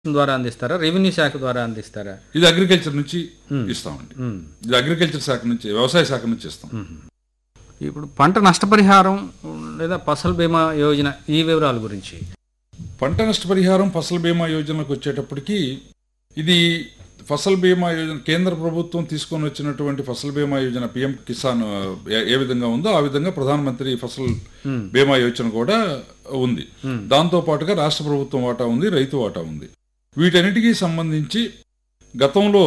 ద్వారా అందిస్తారా రెవెన్యూ శాఖ ద్వారా అందిస్తారా ఇది అగ్రికల్చర్ నుంచి ఇస్తామండి ఉమ్. ఇది అగ్రికల్చర్ శాఖ నుంచి వ్యవసాయ శాఖ నుంచి ఇస్తాం ఇప్పుడు పంట నష్టపరిహారం లేదా ఫసల్ బీమా యోజన ఈ వివరాల గురించి పంట నష్టపరిహారం ఫసల్ బీమా యోజనకు వచ్చేటప్పటికి ఇది ఫసల్ బీమా యోజన కేంద్ర ప్రభుత్వం తీసుకొని వచ్చినటువంటి ఫసల్ బీమా యోజన పిఎం కిసాన్ ఆ, ఏ- ఏ విధంగా ఉందో ఆ విధంగా ప్రధానమంత్రి ఫసల్ బీమా యోజన కూడా ఉంది దాంతో పాటుగా రాష్ట్ర ప్రభుత్వం వాటా ఉంది రైతు వాటా ఉంది వీటన్నిటికీ సంబంధించి గతంలో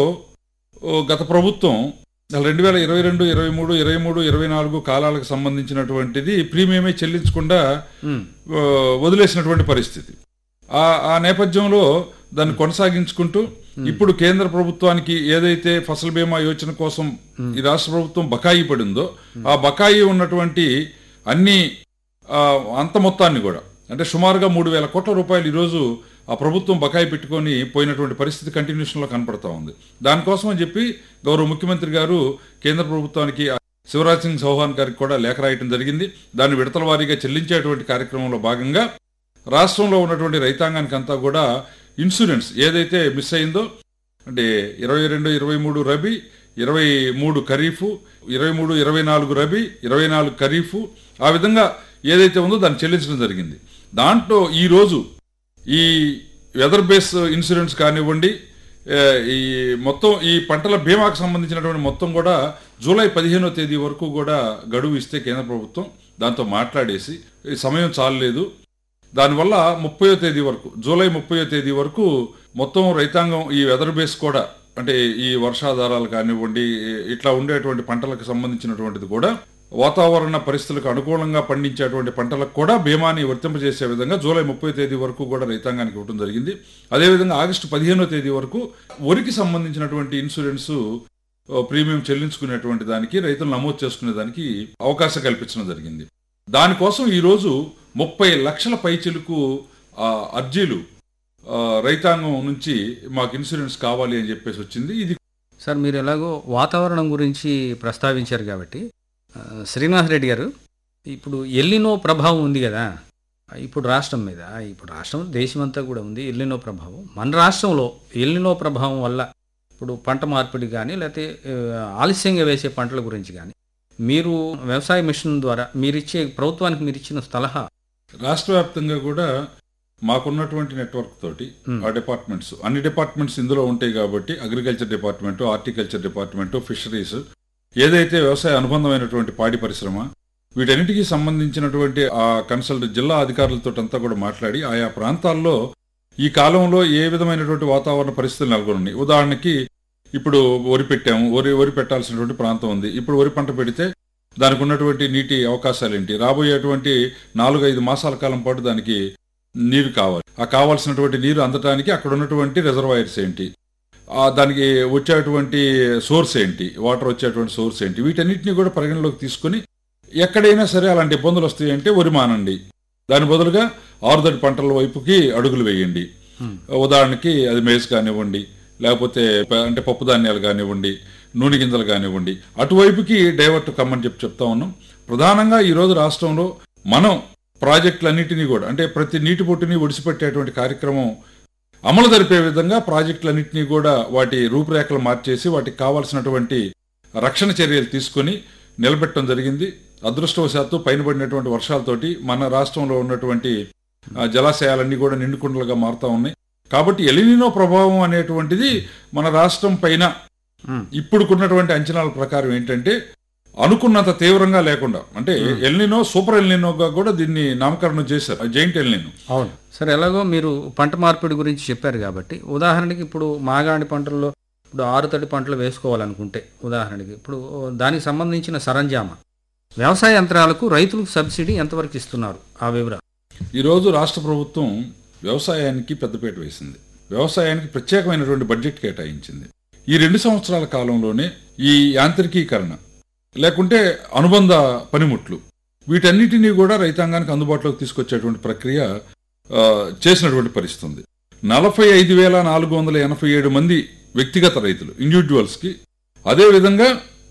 ఓ, గత ప్రభుత్వం రెండు వేల ఇరవై రెండు ఇరవై మూడు ఇరవై మూడు ఇరవై నాలుగు కాలాలకు సంబంధించినటువంటిది ప్రీమియమే చెల్లించకుండా ఉమ్. ఆ, వదిలేసినటువంటి పరిస్థితి ఆ ఆ నేపథ్యంలో దాన్ని కొనసాగించుకుంటూ ఇప్పుడు కేంద్ర ప్రభుత్వానికి ఏదైతే ఫసల్ బీమా యోజన కోసం ఈ రాష్ట్ర ప్రభుత్వం బకాయి పడిందో ఆ బకాయి ఉన్నటువంటి అన్ని ఆ, అంత మొత్తాన్ని కూడా అంటే సుమారుగా మూడు వేల కోట్ల రూపాయలు ఈరోజు ఆ ప్రభుత్వం బకాయి పెట్టుకొని పోయినటువంటి పరిస్థితి కంటిన్యూషన్లో కనపడతా ఉంది దానికోసం అని చెప్పి గౌరవ ముఖ్యమంత్రి గారు కేంద్ర ప్రభుత్వానికి శివరాజ్ సింగ్ చౌహాన్ గారికి కూడా లేఖ రాయటం జరిగింది దాన్ని విడతల వారీగా చెల్లించేటువంటి కార్యక్రమంలో భాగంగా రాష్ట్రంలో ఉన్నటువంటి రైతాంగానికి అంతా కూడా ఇన్సూరెన్స్ ఏదైతే మిస్ అయిందో అంటే ఇరవై రెండు ఇరవై మూడు రబీ ఇరవై మూడు ఖరీఫ్ ఇరవై మూడు ఇరవై నాలుగు రబీ ఇరవై నాలుగు ఖరీఫ్ ఆ విధంగా ఏదైతే ఉందో దాన్ని చెల్లించడం జరిగింది దాంట్లో ఈ రోజు ఈ వెదర్ బేస్ ఇన్సూరెన్స్ కానివ్వండి ఏ, ఈ మొత్తం ఈ పంటల బీమాకు సంబంధించినటువంటి మొత్తం కూడా జూలై పదిహేనో తేదీ వరకు కూడా గడువు ఇస్తే కేంద్ర ప్రభుత్వం దాంతో మాట్లాడేసి ఈ సమయం చాలలేదు దానివల్ల ముప్పయో తేదీ వరకు జూలై ముప్పయో తేదీ వరకు మొత్తం రైతాంగం ఈ వెదర్ బేస్ కూడా అంటే ఈ వర్షాధారాలు కానివ్వండి ఇట్లా ఉండేటువంటి పంటలకు సంబంధించినటువంటిది కూడా వాతావరణ పరిస్థితులకు అనుకూలంగా పండించేటువంటి పంటలకు కూడా బీమాని వర్తింపజేసే విధంగా జూలై ముప్పై తేదీ వరకు కూడా రైతాంగానికి ఇవ్వడం జరిగింది అదేవిధంగా ఆగస్టు పదిహేనో తేదీ వరకు వరికి సంబంధించినటువంటి ఇన్సూరెన్సు ఓ, ప్రీమియం చెల్లించుకునేటువంటి దానికి రైతులు నమోదు చేసుకునే దానికి అవకాశం కల్పించడం జరిగింది దానికోసం ఈరోజు ముప్పై లక్షల పైచిలకు ఆ, అర్జీలు ఆ, రైతాంగం నుంచి మాకు ఇన్సూరెన్స్ కావాలి అని చెప్పేసి వచ్చింది ఇది సార్ మీరు ఎలాగో వాతావరణం గురించి ప్రస్తావించారు కాబట్టి ఆ, శ్రీనివాస్ రెడ్డి గారు ఇప్పుడు ఎల్లినో ప్రభావం ఉంది కదా ఇప్పుడు రాష్ట్రం మీద ఇప్పుడు రాష్ట్రం దేశమంతా కూడా ఉంది ఎల్లినో ప్రభావం మన రాష్ట్రంలో ఎల్లినో ప్రభావం వల్ల ఇప్పుడు పంట మార్పిడి కానీ లేకపోతే ఆ, ఆలస్యంగా వేసే పంటల గురించి కానీ మీరు వ్యవసాయ మిషన్ ద్వారా మీరిచ్చే ప్రభుత్వానికి మీరు ఇచ్చిన సలహా రాష్ట్ర వ్యాప్తంగా కూడా మాకున్నటువంటి నెట్వర్క్ తోటి ఆ డిపార్ట్మెంట్స్ అన్ని డిపార్ట్మెంట్స్ ఇందులో ఉంటాయి కాబట్టి agriculture department horticulture department fisheries ఏదైతే వ్యవసాయ అనుబంధమైనటువంటి పాడి పరిశ్రమ వీటన్నిటికీ సంబంధించినటువంటి ఆ కన్సల్ట్ జిల్లా అధికారులతో అంతా కూడా మాట్లాడి ఆయా ప్రాంతాల్లో ఈ కాలంలో ఏ విధమైనటువంటి వాతావరణ పరిస్థితులు నెలకొన్నాయి ఉదాహరణకి ఇప్పుడు వరి పెట్టాము వరి వరి పెట్టాల్సినటువంటి ప్రాంతం ఉంది ఇప్పుడు వరి పంట పెడితే దానికి ఉన్నటువంటి నీటి అవకాశాలు ఏంటి రాబోయేటువంటి నాలుగు ఐదు మాసాల కాలం పాటు దానికి నీరు కావాలి ఆ కావాల్సినటువంటి నీరు అందటానికి అక్కడ ఉన్నటువంటి రిజర్వాయర్స్ ఏంటి ఆ దానికి వచ్చేటువంటి సోర్స్ ఏంటి వాటర్ వచ్చేటువంటి సోర్స్ ఏంటి వీటన్నిటిని కూడా పరిగణలోకి తీసుకొని ఎక్కడైనా సరే అలాంటి ఇబ్బందులు వస్తాయంటే వరి మానండి దాని బదులుగా ఆరుదడి పంటల వైపుకి అడుగులు వేయండి ఉదాహరణకి అది మేజ్ కానివ్వండి లేకపోతే ప- అంటే పప్పు ధాన్యాలు కానివ్వండి నూనె గింజలు కానివ్వండి అటువైపుకి డైవర్ట్ కమ్మని చెప్పి చెప్తా ఉన్నాం ప్రధానంగా ఈ రోజు రాష్ట్రంలో మనం ప్రాజెక్టులన్నిటినీ కూడా అంటే ప్రతి నీటి బొట్టుని ఒడిసిపెట్టేటువంటి కార్యక్రమం అమలు జరిపే విధంగా ప్రాజెక్టులన్నింటినీ కూడా వాటి రూపురేఖలు మార్చేసి వాటికి కావాల్సినటువంటి రక్షణ చర్యలు తీసుకొని నిలబెట్టడం జరిగింది అదృష్టవశాత్తు పైన పడినటువంటి వర్షాలతోటి మన రాష్ట్రంలో ఉన్నటువంటి ఆ, జలాశయాలన్నీ కూడా నిండుకుండలుగా మారుతా ఉన్నాయి కాబట్టి ఎలినినో ప్రభావం అనేటువంటిది మన రాష్ట్రం పైన మ్మ్. ఇప్పుడుకున్నటువంటి అంచనాల ప్రకారం ఏంటంటే అనుకున్నంత తీవ్రంగా లేకుండా అంటే ఎల్నినో సూపర్ ఎల్నినోగా కూడా దీన్ని నామకరణం చేశారు జైంట్ ఎల్నినో అవును సరే ఎలాగో మీరు పంట మార్పిడి గురించి చెప్పారు కాబట్టి ఉదాహరణకి ఇప్పుడు మాగాణి పంటల్లో ఇప్పుడు ఆరుతడి పంటలు వేసుకోవాలనుకుంటే ఉదాహరణకి ఇప్పుడు దానికి సంబంధించిన సరంజామా వ్యవసాయ యంత్రాలకు రైతులకు సబ్సిడీ ఎంతవరకు ఇస్తున్నారు ఆ వివరాలు ఈరోజు రాష్ట్ర ప్రభుత్వం వ్యవసాయానికి పెద్దపీట వేసింది వ్యవసాయానికి ప్రత్యేకమైనటువంటి బడ్జెట్ కేటాయించింది ఈ రెండు సంవత్సరాల కాలంలోనే ఈ యాంత్రికీకరణ లేకుంటే అనుబంధ పనిముట్లు వీటన్నిటినీ కూడా రైతాంగానికి అందుబాటులోకి తీసుకొచ్చేటువంటి ప్రక్రియ ఆ, చేసినటువంటి పరిస్థితి ఉంది నలభై ఐదు వేల నాలుగు వందల ఎనభై ఏడు మంది వ్యక్తిగత రైతులు ఇండివిజువల్స్కి అదేవిధంగా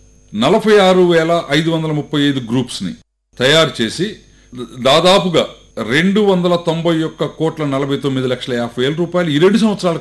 నలభై ఆరు వేల ఐదు వందల ముప్పై ఐదు గ్రూప్స్ని తయారు చేసి దాదాపుగా రెండు వందల తొంభై ఒక్క కోట్ల నలభై తొమ్మిది లక్షల యాభై వేల రూపాయలు ఈ రెండు సంవత్సరాల